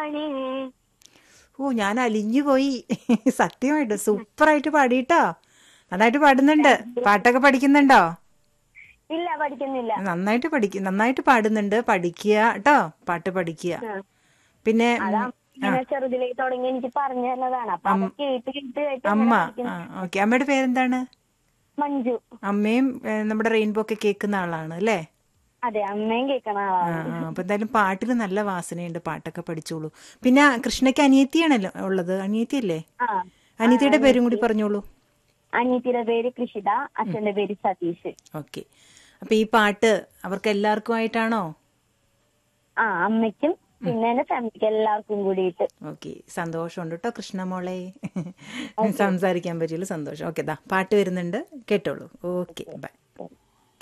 വാണേ ഓ ഞാൻ അലിഞ്ഞു പോയി സത്യമായിട്ട് സൂപ്പറായിട്ട് പാടിട്ടോ നന്നായിട്ട് പാടുന്നുണ്ട് പാട്ടൊക്കെ പഠിക്കുന്നുണ്ടോ ഇല്ല പഠിക്കുന്നില്ല നന്നായിട്ട് പഠിക്കും നന്നായിട്ട് പാടുന്നുണ്ട് പഠിക്കുക കേട്ടോ പാട്ട് പഠിക്കുക ആ. പിന്നെ അതാ ഉം, ഇങ്ങനെ ചെറുതിലേ തുടങ്ങി എനിക്ക് പറഞ്ഞു തന്നതാണ് അപ്പൊ അത് കേട്ട് കേട്ട് കേട്ട് അമ്മ അങ്ങനെ പഠിക്കുന്നു. ആ ഓക്കെ അമ്മയുടെ പേരെന്താണ് മഞ്ജു അമ്മയും ഏ, നമ്മുടെ റെയിൻബോ ഒക്കെ കേൾക്കുന്ന ആളാണ് അല്ലേ അതെ അമ്മയും കേൾക്കണ ആ ആളാണ് ആ, അപ്പൊ എന്തായാലും പാട്ടിൽ നല്ല വാസനയുണ്ട് പാട്ടൊക്കെ പഠിച്ചോളൂ പിന്നെ കൃഷ്ണയ്ക്ക് അനിയത്തിയാണല്ലോ ഉള്ളത് അനിയത്തിയല്ലേ ആ അനിയത്തിയുടെ പേരും കൂടി പറഞ്ഞോളൂ അനിയത്തിയുടെ പേര് കൃഷിത അച്ഛന്റെ പേര് സതീഷ് ഓക്കെ അപ്പൊ ഈ പാട്ട് അവർക്ക് എല്ലാവർക്കും ആയിട്ടാണോ ആ അമ്മയ്ക്കും പിന്നെ എന്റെ ഫാമിലിക്ക് എല്ലാവർക്കും കൂടിയിട്ട് ഓക്കെ സന്തോഷമുണ്ട് കേട്ടോ കൃഷ്ണമോളെ സംസാരിക്കാൻ പറ്റിയല്ലോ സന്തോഷം ഓക്കെ ദാ പാട്ട് വരുന്നുണ്ട് കേട്ടോളൂ ഓക്കെ ബൈ